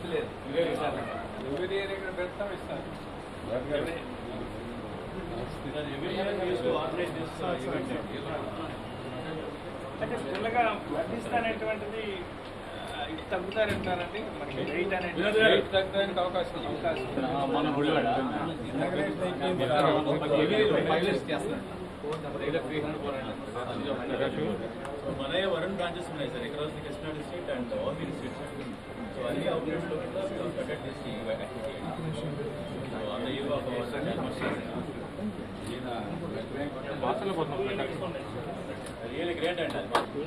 లేదు ఇవే విషయాలు ఎవరి ఇయర్ ఇక్కడ పెడతాం ఇస్తాను అంటే చిన్నగా వర్ధిస్తానటువంటిది ఇది తగ్గుతారంటారండి మనకి వెయిట్ అనేది వెయిట్ తగ్గడానికి అవకాశం ఉంది. అవకాశం ఉంది. మన గుడివాడ మన వరుణ్ బ్రాంచెస్ ఉన్నాయి sir across the Krishna district and all the districts so అన్ని అవుట్లెట్స్ లో కూడా కండక్ట్ చేసి activity so on the eve of our real great అండి అది మాకు.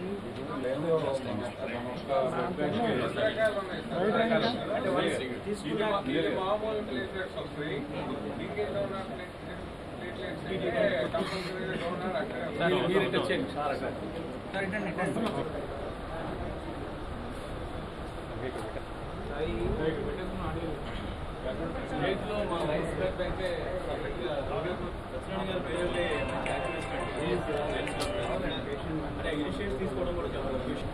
రకరకాలు ఉన్నాయి సార్. రకరకాలు. అంటే వాళ్ళు తీసుకున్న ఇది మామూలు ప్లేట్లెట్స్ వస్తాయి లీకేజ్ డోనర్ ప్లేట్లెట్స్ అయితే కంపల్సరీ డోనర్ అక్కడ మీరు ఇటు వచ్చేయండి. చేతిలో మా వైస్ క్లబ్ అయితే సత్యనారాయణ గారి పేరులే మంచి యాక్టివిస్ట్ అండి. అంటే ఇనిషియేటివ్ తీసుకోవడం కూడా చాలా గొప్ప విషయం.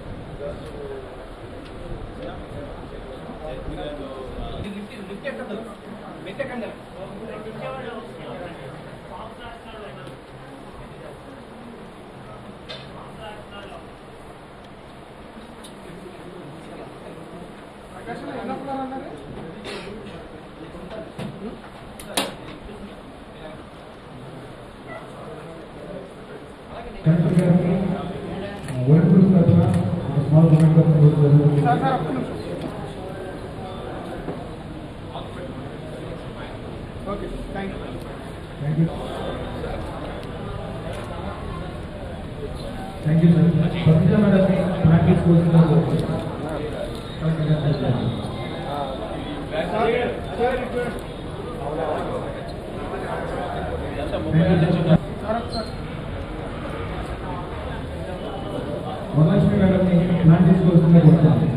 కలెక్టర్ గారికి వరకు తరఫున ఒక small comment thank you thank you sir Pratija madam practice కోర్సులో కలెక్టర్ గారు వరలక్ష్మి గారిని ప్లాన్ తీసుకోవాల్సిందే కోరుతున్నాను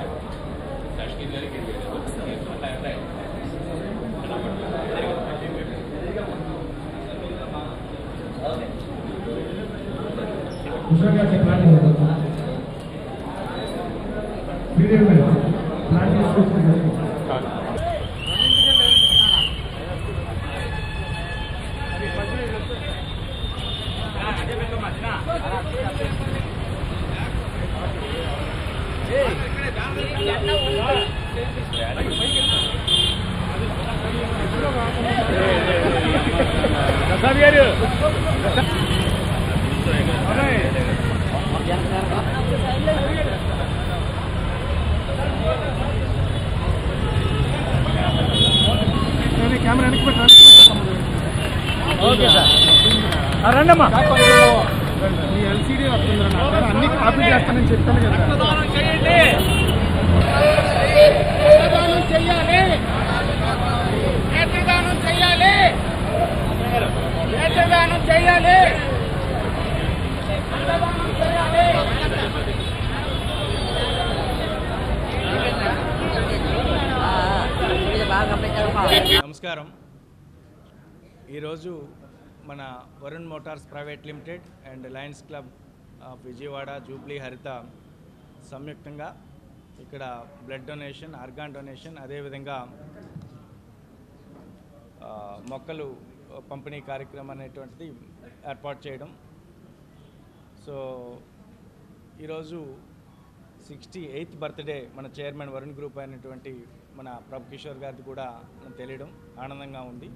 ఉషా గారిని ప్లాన్ తీసుకోవచ్చు శ్రీదేవి మేడం ప్లాన్ తీసుకోవాల్సిందే కెమెరా వెనక్కి పెట్టు ఓకే సార్ రండమ్మా మీ ఎల్సీడీ వస్తుందా అన్ని కాపీ చేస్తానని చెప్పాను కదా నేత్రదానం చెయ్యాలి నేత్రదానం చెయ్యాలి నేత్రదానం చెయ్యాలి నేత్రదానం చెయ్యాలి నమస్కారం ఈరోజు మన Varun motors private limited and lions club of Vijayawada jubilee Haritha సంయుక్తంగా ఇక్కడ బ్లడ్ డొనేషన్ ఆర్గాన్ డొనేషన్ అదేవిధంగా ఆ, మొక్కలు పంపిణీ కార్యక్రమం అనేటువంటిది ఏర్పాటు చేయడం సో ఈరోజు సిక్స్టీ ఎయిత్ బర్త్డే మన చైర్మన్ వరుణ్ గ్రూప్ అయినటువంటి మన ప్రభు కిషోర్ గారిది కూడా తెలియడం ఆనందంగా ఉంది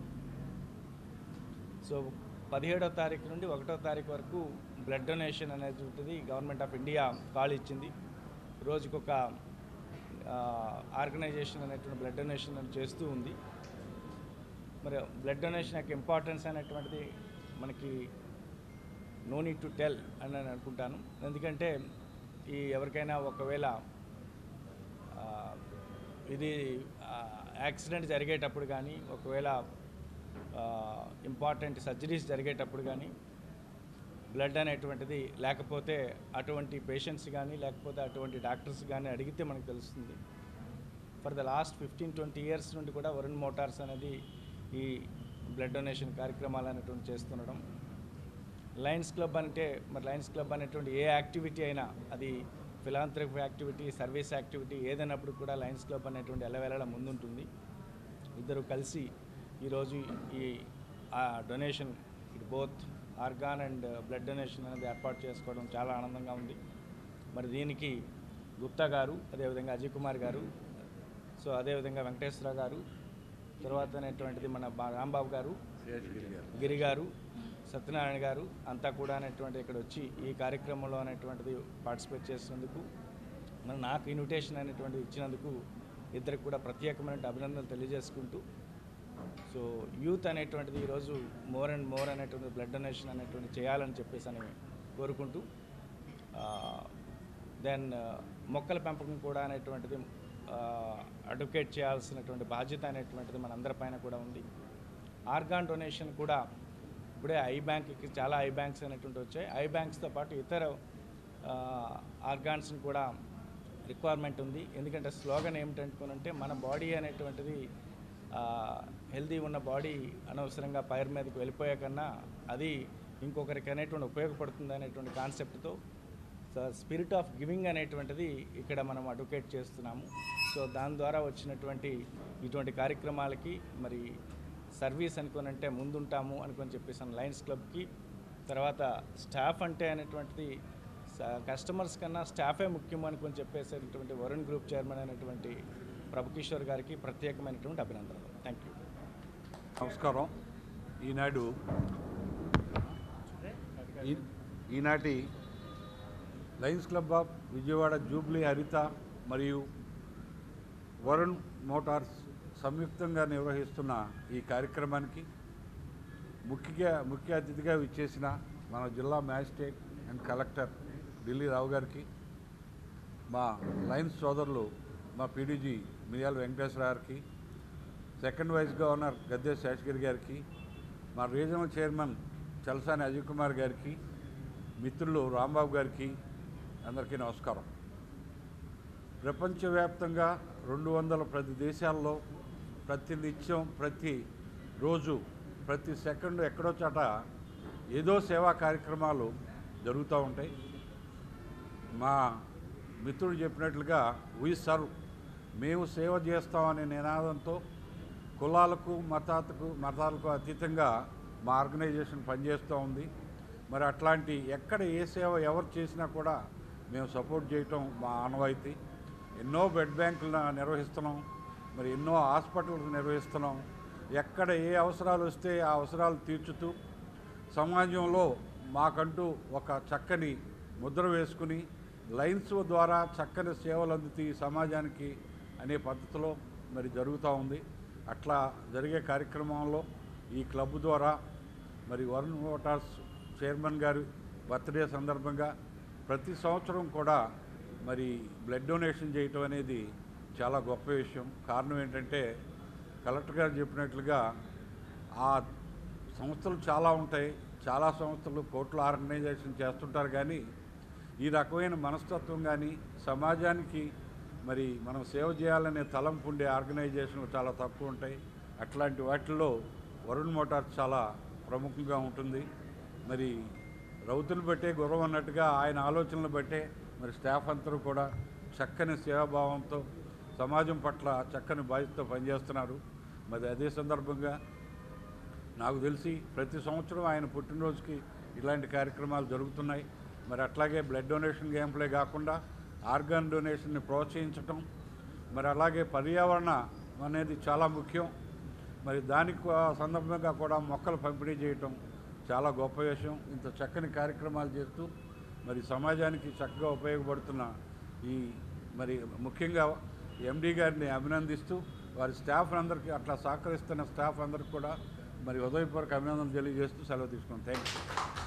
సో పదిహేడో తారీఖు నుండి ఒకటో తారీఖు వరకు బ్లడ్ డొనేషన్ అనేది ఉంటుంది గవర్నమెంట్ ఆఫ్ ఇండియా కాల్ ఇచ్చింది రోజుకొక ఆర్గనైజేషన్ అనేటువంటి బ్లడ్ డొనేషన్ అని చేస్తూ ఉంది మరి బ్లడ్ డొనేషన్ యొక్క ఇంపార్టెన్స్ అనేటువంటిది మనకి నో నీడ్ టు టెల్ అని నేను అనుకుంటాను ఎందుకంటే ఈ ఎవరికైనా ఒకవేళ ఆ, ఇది యాక్సిడెంట్ జరిగేటప్పుడు కానీ ఒకవేళ ఇంపార్టెంట్ సర్జరీస్ జరిగేటప్పుడు కానీ బ్లడ్ అనేటువంటిది లేకపోతే అటువంటి పేషెంట్స్ కానీ లేకపోతే అటువంటి డాక్టర్స్ కానీ అడిగితే మనకు తెలుస్తుంది for the last fifteen twenty years నుండి కూడా వరుణ్ మోటార్స్ అనేది ఈ బ్లడ్ డొనేషన్ కార్యక్రమాలు అనేటువంటి చేస్తుండడం లయన్స్ క్లబ్ అంటే మరి లయన్స్ క్లబ్ అనేటువంటి ఏ యాక్టివిటీ అయినా అది ఫిలాంథ్రఫీ యాక్టివిటీ సర్వీస్ యాక్టివిటీ ఏదైనప్పుడు కూడా లయన్స్ క్లబ్ అనేటువంటి ఎలవేళ ముందుంటుంది ఇద్దరు కలిసి ఈరోజు ఈ ఆ donation it both organ and blood donation అనేది ఏర్పాటు చేసుకోవడం చాలా ఆనందంగా ఉంది మరి దీనికి గుప్తా గారు అదేవిధంగా అజయ్ కుమార్ గారు సో అదేవిధంగా వెంకటేశ్వర గారు తర్వాత అనేటువంటిది మన బా- రాంబాబు గారు గిరి గారు సత్యనారాయణ గారు అంతా కూడా అనేటువంటి ఇక్కడ వచ్చి ఈ కార్యక్రమంలో అనేటువంటిది పార్టిసిపేట్ చేసినందుకు మరి నాకు ఇన్విటేషన్ అనేటువంటిది ఇచ్చినందుకు ఇద్దరికి కూడా ప్రత్యేకమైన అభినందనలు తెలియజేసుకుంటూ సో యూత్ అనేటువంటిది ఈరోజు మోర్ అండ్ మోర్ అనేటువంటి బ్లడ్ డొనేషన్ అనేటువంటి చేయాలని చెప్పేసి అని కోరుకుంటూ దెన్ మొక్కల పెంపకం కూడా అనేటువంటిది అడ్వకేట్ చేయాల్సినటువంటి బాధ్యత అనేటువంటిది మనందరిపైన కూడా ఉంది ఆర్గాన్ డొనేషన్ కూడా ఇప్పుడే ఐ బ్యాంక్కి చాలా ఐ బ్యాంక్స్ అనేటువంటి వచ్చాయి ఐ బ్యాంక్స్తో పాటు ఇతర ఆర్గాన్స్ని కూడా రిక్వైర్మెంట్ ఉంది ఎందుకంటే స్లోగన్ ఏమిటనుకోనంటే మన బాడీ అనేటువంటిది హెల్దీ ఉన్న బాడీ అనవసరంగా పైర్ మీదకి వెళ్ళిపోయే కన్నా అది ఇంకొకరికి అనేటువంటి ఉపయోగపడుతుంది అనేటువంటి కాన్సెప్ట్తో సో స్పిరిట్ ఆఫ్ గివింగ్ అనేటువంటిది ఇక్కడ మనం అడ్వకేట్ చేస్తున్నాము సో దాని ద్వారా వచ్చినటువంటి ఇటువంటి కార్యక్రమాలకి మరి సర్వీస్ అనుకోనంటే ముందుంటాము అనుకొని చెప్పేసి లయన్స్ క్లబ్కి తర్వాత స్టాఫ్ అంటే అనేటువంటిది స- కస్టమర్స్ కన్నా స్టాఫే ముఖ్యం అనుకొని చెప్పేసేటువంటి వరుణ్ గ్రూప్ చైర్మన్ అయినటువంటి ప్రభుకిషోర్ గారికి ప్రత్యేకమైనటువంటి అభినందనలు థ్యాంక్ యూ నమస్కారం ఈనాడు ఈ- ఈనాటి lions club of Vijayawada jubilee Haritha మరియు వరుణ్ మోటార్స్ సంయుక్తంగా నిర్వహిస్తున్న ఈ కార్యక్రమానికి ముఖ్య ముఖ్య అతిథిగా విచ్చేసిన మన జిల్లా magistrate and collector Delhi Rao గారికి మా లయన్స్ సోదరులు మా పీడీజీ మియాల వెంకటేశ్వర గారికి second vice governor Gadde Seshagiri గారికి మా రీజనల్ చైర్మన్ చలసాని అజయ్ కుమార్ గారికి మిత్రులు రాంబాబు గారికి అందరికీ నమస్కారం ప్రపంచవ్యాప్తంగా రెండు వందల ప్రతి దేశాల్లో ప్రతి నిత్యం ప్రతి రోజు ప్రతి సెకండ్ ఎక్కడో చోట ఏదో సేవా కార్యక్రమాలు జరుగుతూ ఉంటాయి మా మిత్రుడు చెప్పినట్లుగా వీ సర్వ్ మేము సేవ చేస్తామనే నినాదంతో కులాలకు మతాలకు మతాలకు అతీతంగా మా ఆర్గనైజేషన్ పనిచేస్తూ ఉంది మరి అట్లాంటి ఎక్కడ ఏ సేవ ఎవరు చేసినా కూడా మేము సపోర్ట్ చేయటం మా ఆనవాయితీ ఎన్నో బెడ్ బ్యాంకులు నిర్వహిస్తున్నాం మరి ఎన్నో హాస్పిటల్స్ నిర్వహిస్తున్నాం ఎక్కడ ఏ అవసరాలు వస్తే ఆ అవసరాలు తీర్చుతూ సమాజంలో మాకంటూ ఒక చక్కని ముద్ర వేసుకుని లైన్స్ ద్వారా చక్కని సేవలు అందుతూ ఈ సమాజానికి అనే పద్ధతిలో మరి జరుగుతూ ఉంది అట్లా జరిగే కార్యక్రమంలో ఈ క్లబ్ ద్వారా మరి వరుణ్ మోటార్స్ చైర్మన్ గారి బర్త్డే సందర్భంగా ప్రతి సంవత్సరం కూడా మరి బ్లడ్ డొనేషన్ చేయటం అనేది చాలా గొప్ప విషయం కారణం ఏంటంటే కలెక్టర్ గారు చెప్పినట్లుగా ఆ సంస్థలు చాలా ఉంటాయి చాలా సంస్థలు కోట్ల ఆర్గనైజేషన్ చేస్తుంటారు కానీ ఈ రకమైన మనస్తత్వం కానీ సమాజానికి మరి మనం సేవ చేయాలనే తలంపు ఉండే ఆర్గనైజేషన్లు చాలా తక్కువ ఉంటాయి అట్లాంటి వాటిల్లో వరుణ్ మోటార్స్ చాలా ప్రముఖంగా ఉంటుంది మరి రౌతులు బట్టే గుర్రం అన్నట్టుగా ఆయన ఆలోచనలు బట్టే మరి స్టాఫ్ అందరూ కూడా చక్కని సేవాభావంతో సమాజం పట్ల చక్కని బాధ్యతతో పనిచేస్తున్నారు మరి అదే సందర్భంగా నాకు తెలిసి ప్రతి సంవత్సరం ఆయన పుట్టినరోజుకి ఇలాంటి కార్యక్రమాలు జరుగుతున్నాయి మరి అట్లాగే బ్లడ్ డొనేషన్ క్యాంపులే కాకుండా ఆర్గాన్ డొనేషన్ని ప్రోత్సహించటం మరి అలాగే పర్యావరణ అనేది చాలా ముఖ్యం మరి దానికి ఆ సందర్భంగా కూడా మొక్కలు పంపిణీ చేయటం చాలా గొప్ప విషయం ఇంత చక్కని కార్యక్రమాలు చేస్తూ మరి సమాజానికి చక్కగా ఉపయోగపడుతున్న ఈ మరి ముఖ్యంగా ఎండీ గారిని అభినందిస్తూ వారి స్టాఫ్ అందరికీ అట్లా సహకరిస్తున్న స్టాఫ్ అందరికీ కూడా మరి ఉదయపూర్వక అభినందనలు తెలియజేస్తూ సెలవు తీసుకున్నాం థ్యాంక్ యూ